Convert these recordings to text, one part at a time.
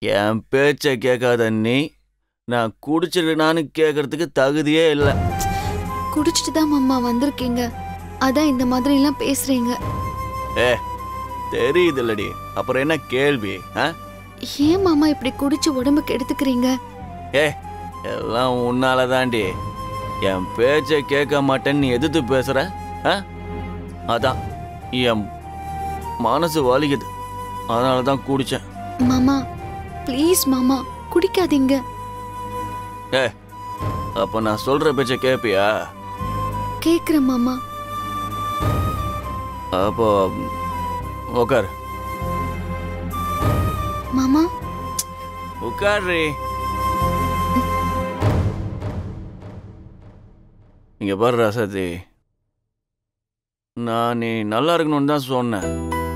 என் பேச்சை கேட்காத நீ நான் குடிச்சிருக்கனான்னு கேட்கறதுக்கு தகுதியே இல்லை குடிச்சிட்டு தான் மாமா வந்திருக்கீங்க அதான் இந்த மாதிரி எல்லாம் பேசுறீங்க ஏ தெரியுதுல்லடி அப்புறம் என்ன கேள்வி ஆ ஏன் மாமா இப்படி குடிச்சு உடம்புக்கு எடுத்துக்கிறீங்க ஏ எல்லாம் உன்னால தாண்டி என் பேச்சை கேட்க மாட்டேன்னு நீ எதிர்த்து பேசுற ஆ அதான் என் மனசு வலிக்குது அதனால தான் குடிச்சேன் மாமா ப்ளீஸ் மாமா குடிக்காதீங்க ஏ அப்போ நான் சொல்ற பேச்சை கேட்பியா கேக்குறேன் மாமா அப்போ உட்கார் மாமா உட்கார்றி இங்க பாரு ரசதி நான் நீ நல்லா இருக்கணும்னு தான் சொன்னேன்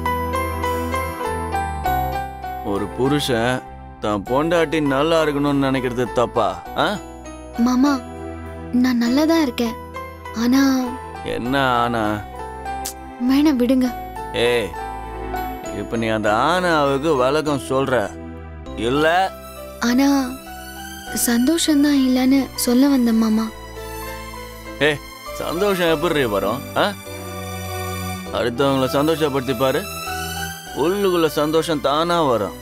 ஒரு புருஷன் தான் பொண்டாட்டி நல்லா இருக்கணும்னு நினைக்கிறது தப்பா ஆ மாமா நான் நல்லா தான் இருக்கேன் ஆனா என்ன ஆனா வேணாம் விடுங்க ஏய் இப்ப நீ அந்த ஆனாவுக்கு விளக்கம் சொல்ற இல்ல ஆனா சந்தோஷம்தான் இல்லைன்னு சொல்ல வந்தேன் மாமா ஏ சந்தோஷம் எப்படி வரும் ஆ அடுத்தவங்கள சந்தோஷப்படுத்தி பாரு உள்ளுக்குள்ள சந்தோஷம் தானா வரும்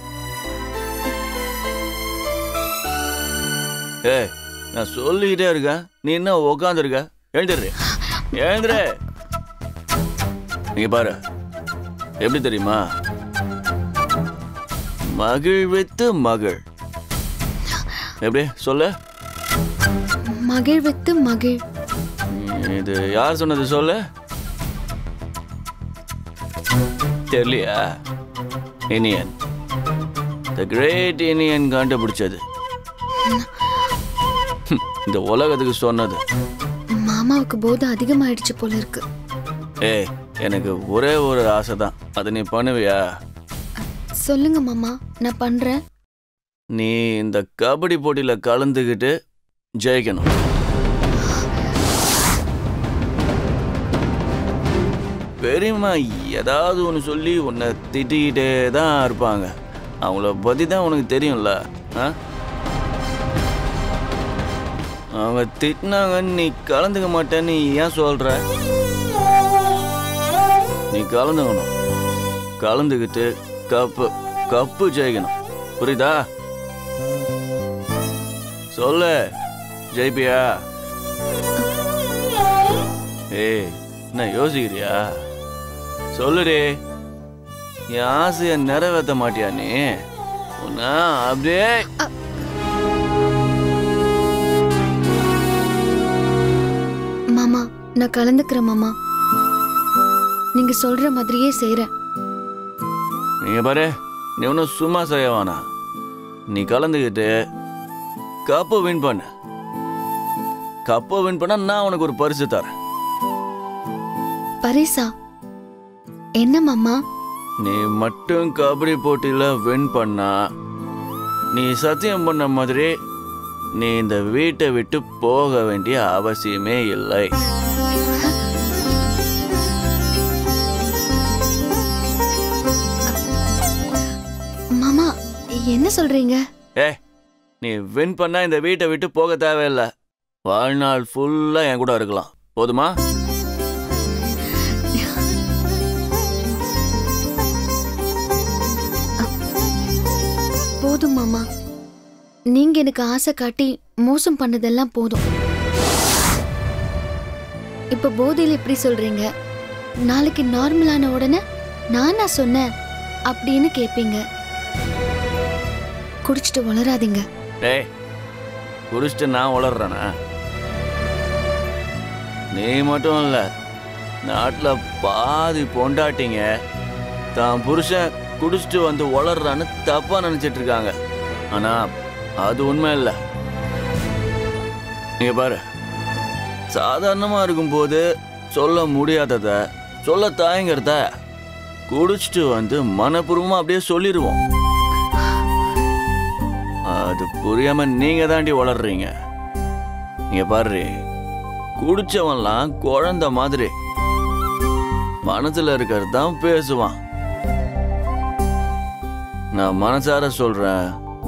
ஏ நான் சொல்லிக்கிட்டே இருக்கேன் நீ என்ன உக்காந்துருக்க எழுந்துரு எழுந்துரு நீங்க பாரு எப்படி தெரியுமா மகிழ்வித்து மகிழ் எப்படி சொல்லு மகிழ்வித்து மகிழ் இது யார் சொன்னது சொல்லு தெரியலையா இனியன் த கிரேட் இனியன் கண்டுபிடிச்சது ஹம், இந்த உலகத்துக்கு சொன்னது மாமாவுக்கு போதை அதிகமாயிடுச்சு போல இருக்கு ஏய் எனக்கு ஒரே ஒரு ஆசை தான் அதை நீ பண்ணுவியா சொல்லுங்க மாமா நான் பண்றேன் நீ இந்த கபடி போட்டியில கலந்துக்கிட்டு ஜெயிக்கணும் பெரியம்மா ஏதாவது ஒன்று சொல்லி உன்னை திட்டிக்கிட்டே தான் இருப்பாங்க அவங்கள பற்றி தான் உனக்கு தெரியும்ல ஆ அவங்க திட்டினாங்கன்னு நீ கலந்துக்க மாட்டேன்னு ஏன் சொல்ற நீ கலந்துக்கணும் கலந்துக்கிட்டு கப்பு கப்பு ஜெயிக்கணும் புரியுதா சொல்லு ஜெயிப்பியா ஏய் என்ன யோசிக்கிறியா சொல்லுடி என் ஆசையை நிறைவேற்ற மாட்டியா நீ உன்னை அப்படியே மாமா நான் கலந்துக்கிறேன் மாமா நீங்க சொல்ற மாதிரியே செய்றேன் நீங்க பாரு நீ ஒன்றும் சும்மா செய்ய வேணாம் நீ கலந்துக்கிட்டு கப்பை வின் பண்ணு கப்பை வின் பண்ணா நான் உனக்கு ஒரு பரிசு தரேன் பரிசா என்ன மாமா நீ மட்டும் கபடி போட்டியில வின் பண்ணா நீ சத்தியம் பண்ண மாதிரி நீ இந்த வீட்டை விட்டு போக வேண்டிய அவசியமே இல்லை மாமா என்ன சொல்றீங்க ஏ நீ வின் பண்ணா இந்த வீட்டை விட்டு போக தேவையில்லை வாழ்நாள் ஃபுல்லா என் கூட இருக்கலாம் போதுமா போதும் மாமா நீங்க எனக்கு ஆசை காட்டி மோசம் பண்ணதெல்லாம் போதும் இப்ப போதையில எப்படி சொல்றீங்க நாளைக்கு நார்மலான உடனே நானா சொன்னேன் அப்படின்னு கேப்பீங்க குடிச்சிட்டு வளராதீங்க டேய் குடிச்சிட்டு நான் வளர்றேனா நீ மட்டும் இல்ல நாட்டில் பாதி பொண்டாட்டிங்க தான் புருஷன் குடிச்சிட்டு வந்து வளர்றான்னு தப்பா நினைச்சிட்டு இருக்காங்க ஆனா அது உண்மை இல்லை நீங்க பாரு சாதாரணமா இருக்கும்போது சொல்ல முடியாதத சொல்ல தயங்கிறத குடிச்சிட்டு வந்து மனப்பூர்வமா அப்படியே சொல்லிடுவோம் அது புரியாம நீங்க தாண்டி வளர்றீங்க நீங்க பாரு குடிச்சவன்லாம் குழந்தை மாதிரி மனசுல இருக்கிறது தான் பேசுவான் நான் மனசார சொல்றேன்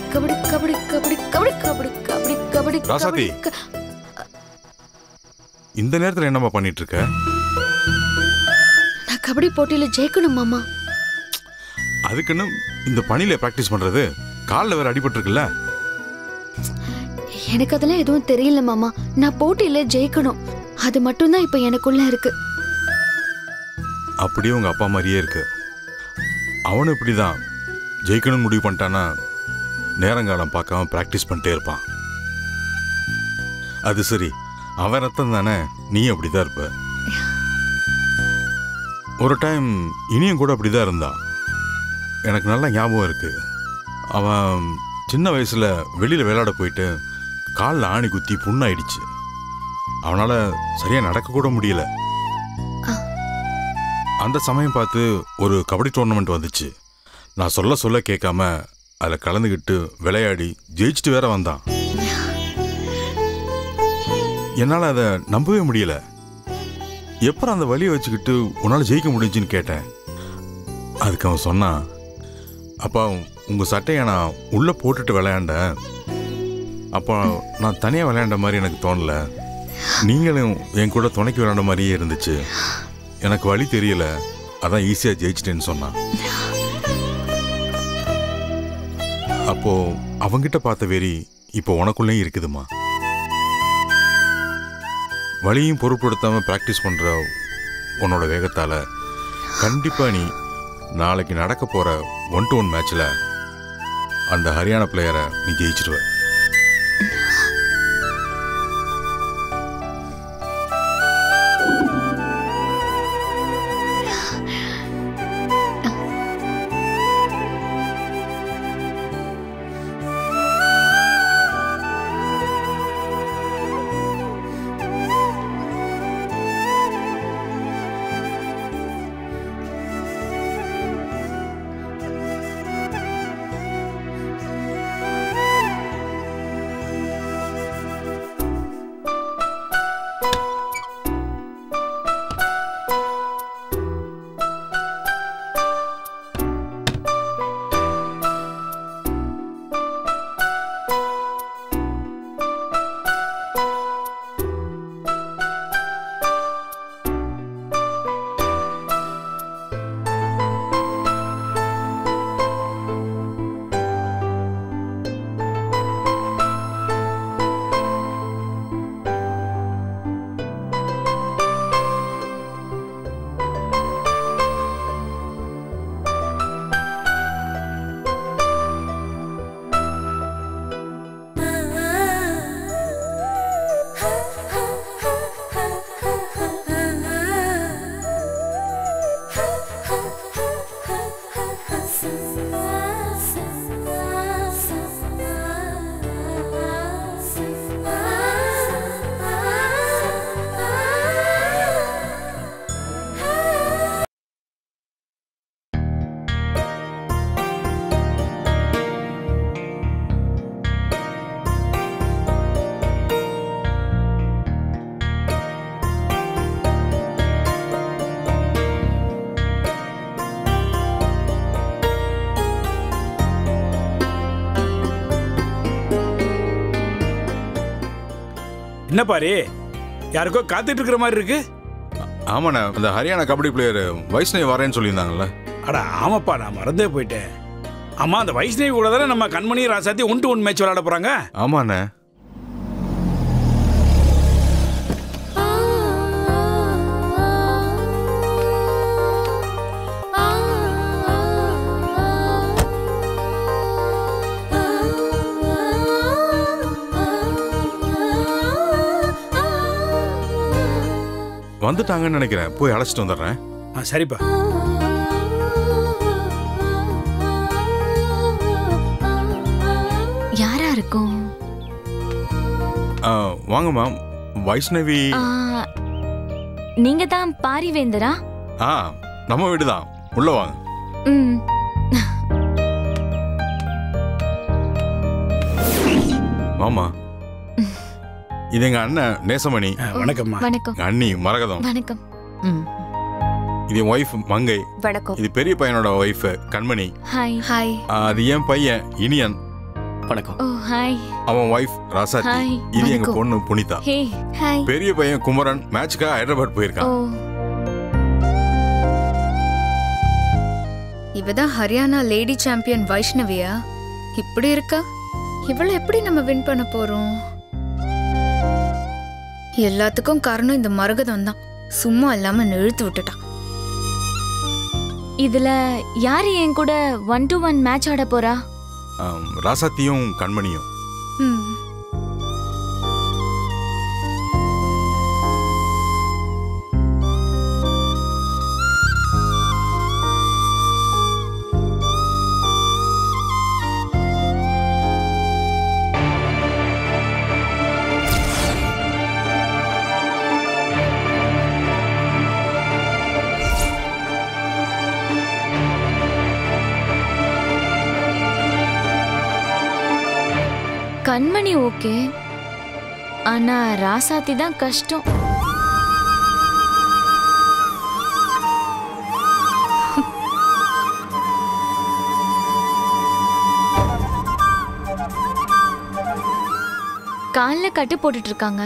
கபடி கபடி கபடி கபடி கபடி கபடி கபடி ராசாத்தி. கபடி இந்த நேரத்துல என்னம்மா பண்ணிட்டு இருக்க நான் கபடி போட்டியில ஜெயிக்கணும் மாமா அதுக்குன்னு இந்த பணியில பிராக்டிஸ் பண்றது காலில் வேற அடிபட்டிருக்குல்ல எனக்கு அதெல்லாம் எதுவும் தெரியல மாமா நான் போட்டியில ஜெயிக்கணும் அது மட்டும்தான் இப்ப எனக்குள்ள இருக்கு அப்படியே உங்க அப்பா மாதிரியே இருக்கு அவனும் இப்படிதான் ஜெயிக்கணும்னு முடிவு பண்ணிட்டானா நேரங்காலம் பார்க்காம பிராக்டிஸ் பண்ணிட்டே இருப்பான் அது சரி அவன் ரத்தம் தானே நீ அப்படிதான் இருப்ப ஒரு டைம் இனியும் கூட அப்படிதான் இருந்தான் எனக்கு நல்ல ஞாபகம் இருக்கு அவன் சின்ன வயசுல வெளியில விளையாட போயிட்டு காலில் ஆணி குத்தி புண்ணாயிடுச்சு அவனால சரியா நடக்க கூட முடியல அந்த சமயம் பார்த்து ஒரு கபடி டோர்னமெண்ட் வந்துச்சு நான் சொல்ல சொல்ல கேட்காம அதில் கலந்துக்கிட்டு விளையாடி ஜெயிச்சுட்டு வேற வந்தான் என்னால் அதை நம்பவே முடியல எப்பறம் அந்த வலியை வச்சுக்கிட்டு உன்னால் ஜெயிக்க முடிஞ்சுன்னு கேட்டேன் அதுக்கு அவன் சொன்னான் அப்பா உங்கள் சட்டையை நான் உள்ளே போட்டுட்டு விளையாண்டேன் அப்போ நான் தனியாக விளையாண்ட மாதிரி எனக்கு தோணல நீங்களும் என் கூட துணைக்கு விளையாண்ட மாதிரியே இருந்துச்சு எனக்கு வழி தெரியல அதான் ஈஸியாக ஜெயிச்சிட்டேன்னு சொன்னான் அப்போ அவங்கிட்ட பார்த்த வெறி இப்போ உனக்குள்ளேயும் இருக்குதுமா வழியும் பொருட்படுத்தாம ப்ராக்டிஸ் பண்ற உன்னோட வேகத்தால கண்டிப்பா நீ நாளைக்கு நடக்க போற ஒன் டு ஒன் மேட்ச்ல அந்த ஹரியானா பிளேயரை நீ ஜெயிச்சிருவ என்ன பாரு யாருக்கோ காத்துட்டு இருக்கிற மாதிரி இருக்கு ஆமாண்ணே அந்த ஹரியானா கபடி பிளேயர் வைஷ்ணவி வரேன்னு சொல்லியிருந்தாங்கல்ல அட ஆமாப்பா நான் மறந்தே போயிட்டேன் ஆமா அந்த வைஷ்ணவி கூட தானே நம்ம Kanmani Rasathi one to one match விளையாட போறாங்க ஆமாண்ணே வந்துட்டாங்கன்னு நினைக்கிறேன் போய் அழைச்சிட்டு வந்துடுறேன் ஆ சரிப்பா யாரா இருக்கும் ஆ, வாங்க மேம் வைஷ்ணவி ஆ, நீங்க தான் பாரிவேந்தரா ஆ நம்ம வீடு தான் உள்ள வாங்க ம் ஆமா இது எங்க அண்ணன் நேசமணி ஆ, வணக்கம்மா வணக்கம் எங்க அண்ணி மரகதம் வணக்கம் ம் இது என் ஒய்ஃப் மங்கை வணக்கம் இது பெரிய பையனோட ஒய்ஃப் கண்மணி ஹாய் ஹாய் ஆ, அது என் பையன் இனியன் வணக்கம் ஓ ஹாய் அவன் ஒய்ஃப் ராசாத்தி ஹாய் இது எங்க வணக்கம். பொண்ணு புனிதா ஹே ஹாய் பெரிய பையன் குமரன் மேட்ச்க்காக ஹைதராபாத் ஓ போயிருக்கான் இவதான் ஹரியானா லேடி சாம்பியன் வைஷ்ணவியா இப்படி இருக்கா இவளை எப்படி நம்ம வின் பண்ண போறோம் எல்லாத்துக்கும் காரணம் இந்த மரகதம் தான் சும்மா இல்லாம இழுத்து விட்டுட்டான் இதுல யாரு என் கூட ஒன் டு ஒன் மேட்ச் ஆட போறா ஆம், ராசாத்தியும் கண்மணியும் ம். கண்மணி ஓகே ஆனா ராசாத்தி தான் கஷ்டம் கால்ல கட்டு போட்டுட்டு இருக்காங்க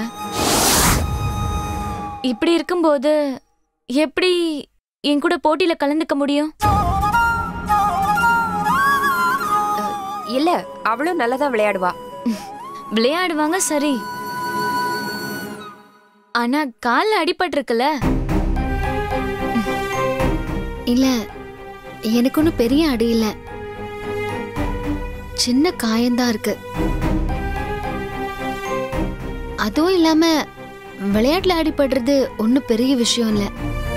இப்படி இருக்கும்போது எப்படி என் கூட போட்டியில கலந்துக்க முடியும் இல்ல அவளும் நல்லதா விளையாடுவா விளையாடுவாங்க சரி ஆனா கால்ல அடிபட்டிருக்குல்ல இல்ல எனக்கு ஒன்றும் பெரிய அடி இல்ல சின்ன காயம்தான் இருக்கு அதுவும் இல்லாம விளையாட்டுல அடிபடுறது ஒன்றும் பெரிய விஷயம் இல்ல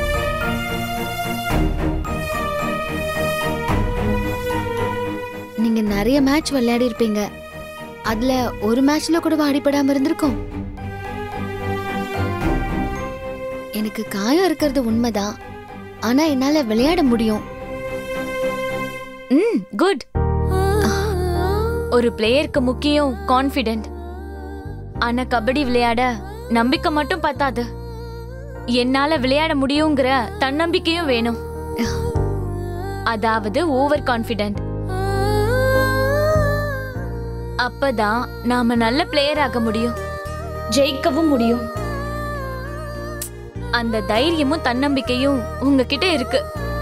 நீங்க நிறைய மேட்ச் விளையாடி இருப்பீங்க அதுல ஒரு மேட்ச்ல கூட அடிபடாம இருந்திருக்கும் எனக்கு காயம் இருக்கிறது உண்மைதான் ஆனா என்னால விளையாட முடியும் ம் குட் ஒரு பிளேயருக்கு முக்கியம் கான்ஃபிடென்ட் ஆனா கபடி விளையாட நம்பிக்கை மட்டும் பத்தாது என்னால விளையாட முடியுங்கிற தன்னம்பிக்கையும் வேணும் அதாவது ஓவர் கான்ஃபிடென்ட் அப்பதான் நாம நல்ல பிளேயர் ஆக முடியும் ஜெயிக்கவும் முடியும் அந்த தைரியமும் தன்னம்பிக்கையும் உங்ககிட்ட இருக்கு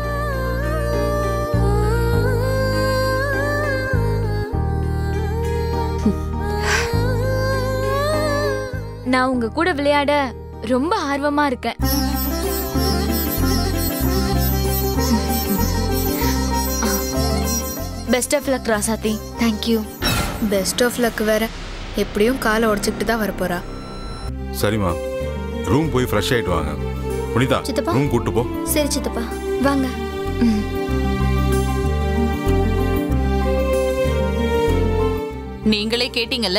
நான் உங்க கூட விளையாட ரொம்ப ஆர்வமா இருக்கேன் best of luck Rasathi thank you best of luck வேற எப்படியும் காலை உடச்சிக்கிட்டு தான் வரப்போறா சரிம்மா ரூம் போய் ஃப்ரெஷ் ஆயிட்டு வாங்க புனிதா சித்தப்பா. ரூம் கூட்டு போ சரி சித்தப்பா வாங்க நீங்களே கேட்டீங்கல்ல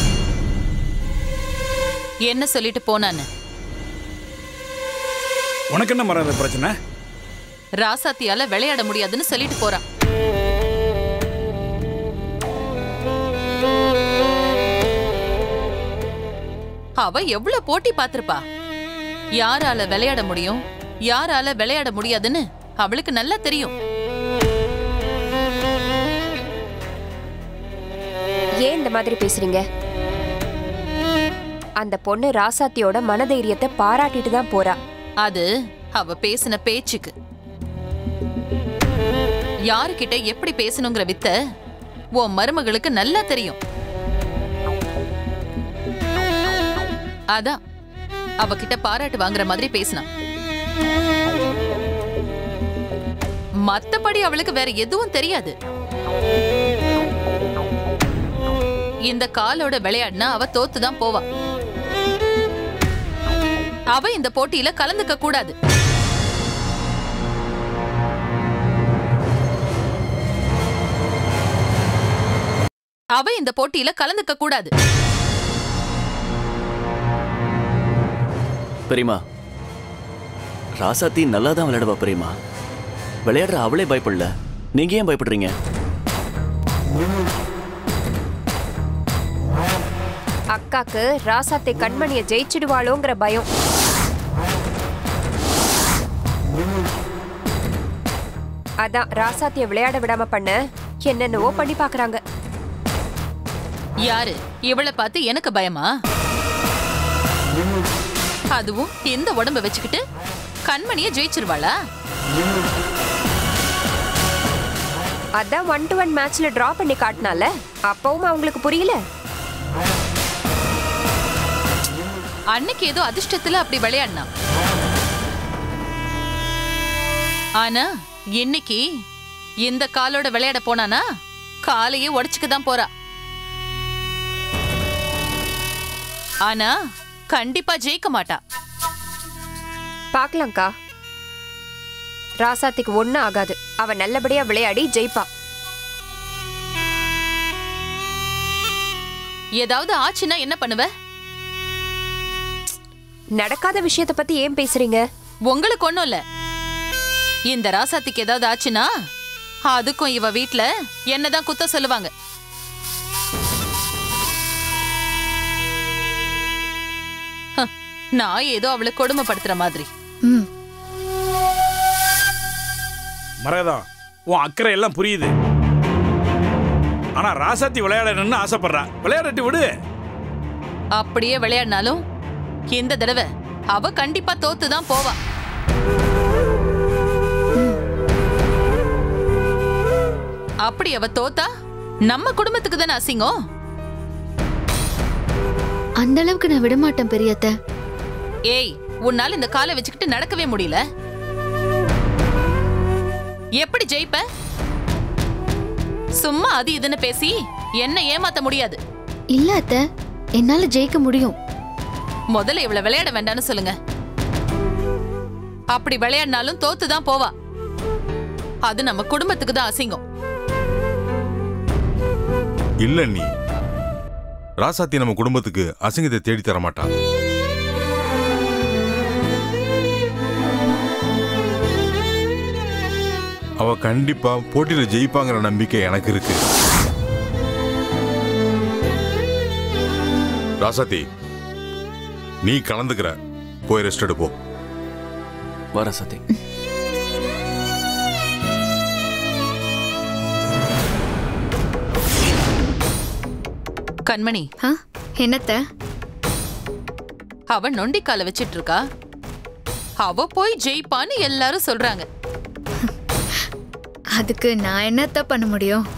என்ன சொல்லிட்டு போனான்னு உனக்கு என்ன மரம் இந்த பிரச்சனை ராசாத்தியால விளையாட முடியாதுன்னு சொல்லிட்டு போறா அவ எவ்வளவு போட்டி பார்த்திருப்பா யாரால விளையாட முடியும் யாரால விளையாட முடியாதுன்னு அவளுக்கு நல்லா தெரியும் ஏன் இந்த மாதிரி பேசுறீங்க அந்த பொண்ணு ராசாத்தியோட மனதைரியத்தை பாராட்டிட்டு தான் போறா அது அவ பேசின பேச்சுக்கு யாருக்கிட்ட எப்படி பேசணுங்கிற வித்த உன் மருமகளுக்கு நல்லா தெரியும் அதான் அவகிட்ட பாராட்டு வாங்குற மாதிரி பேசினான் மத்தபடி அவளுக்கு வேற எதுவும் தெரியாது இந்த காலோட விளையாடினா அவ தோத்துதான் போவா அவ இந்த போட்டியில கலந்துக்க கூடாது அவ இந்த போட்டியில கலந்துக்க கூடாது பெரியமா ராசாத்தி நல்லா தான் விளையாடுவா பெரியமா விளையாடுற அவளே பயப்படல நீங்க ஏன் பயப்படுறீங்க அக்காக்கு ராசாத்தை கண்மணிய ஜெயிச்சிடுவாளோங்கிற பயம் அதான் ராசாத்திய விளையாட விடாம பண்ண என்னென்னவோ பண்ணி பாக்குறாங்க யாரு இவளை பார்த்து எனக்கு பயமா அதுவும் இந்த உடம்ப வச்சுக்கிட்டு கண்மணிய ஜெயிச்சிருவாளா அதான் ஒன் டு ஒன் மேட்ச்ல டிரா பண்ணி காட்டினால அப்பவும் அவங்களுக்கு புரியல அன்னைக்கு ஏதோ அதிர்ஷ்டத்துல அப்படி விளையாடினா ஆனா இன்னைக்கு இந்த காலோட விளையாட போனானா காலையே உடைச்சுக்க தான் போறா ஆனா கண்டிப்பா ஜெயிக்க மாட்டா பார்க்கலாம்க்கா ராசாத்திக்கு ஒன்றும் ஆகாது அவ நல்லபடியா விளையாடி ஜெயிப்பா ஏதாவது ஆச்சுன்னா என்ன பண்ணுவ நடக்காத விஷயத்த பத்தி ஏன் பேசுறீங்க உங்களுக்கு ஒண்ணும் இல்ல இந்த ராசாத்திக்கு ஏதாவது ஆச்சுன்னா அதுக்கும் இவ வீட்ல என்னதான் குத்த சொல்லுவாங்க ஹ, நான் ஏதோ அவளை கொடுமைப்படுத்துற மாதிரி ம் மரகதம் உன் அக்கறை எல்லாம் புரியுது ஆனா ராசாத்தி விளையாடணும்னு ஆசைப்படுறா விளையாடட்டி விடு அப்படியே விளையாடினாலும் இந்த தடவை அவ கண்டிப்பா தோத்து தான் போவா அப்படி அவ தோத்தா நம்ம குடும்பத்துக்கு தானே அசிங்கம் அந்த அளவுக்கு நான் விட மாட்டேன் பெரியத்த ஏய் உன்னால இந்த காலை வச்சுக்கிட்டு நடக்கவே முடியல எப்படி ஜெயிப்ப சும்மா அது இதுன்னு பேசி என்ன ஏமாத்த முடியாது இல்ல அத்த என்னால ஜெயிக்க முடியும் முதல்ல இவள விளையாட வேண்டாம்னு சொல்லுங்க அப்படி விளையாடினாலும் தோத்து தான் போவா அது நம்ம குடும்பத்துக்கு தான் அசிங்கம் இல்ல நீ ராசாத்தி நம்ம குடும்பத்துக்கு அசிங்கத்தை தேடி தர மாட்டா அவ கண்டிப்பா போட்டியில ஜெயிப்பாங்கிற நம்பிக்கை எனக்கு இருக்கு ராசாத்தி நீ கலந்துக்கிற போய் ரெஸ்ட் எடுப்போம் வர சத்தி கண்மணி ஆ என்னத்த அவ நொண்டிக்கால வச்சிட்டு இருக்கா அவ போய் ஜெயிப்பான்னு எல்லாரும் சொல்றாங்க அதுக்கு நான் என்னத்த பண்ண முடியும்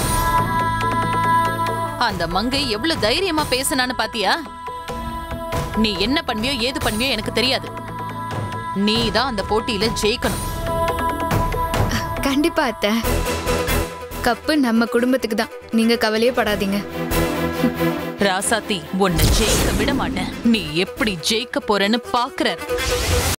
அந்த மங்கை எவ்வளவு தைரியமா பேசுனான்னு பாத்தியா நீ என்ன பண்ணுவியோ ஏது பண்ணுவியோ எனக்கு தெரியாது நீ தான் அந்த போட்டியில ஜெயிக்கணும் கண்டிப்பா அத்த கப்பு நம்ம குடும்பத்துக்கு தான் நீங்க கவலையே படாதீங்க ராசாத்தி உன்னை ஜெயிக்க விட மாட்டேன் நீ எப்படி ஜெயிக்க போறேன்னு பாக்குற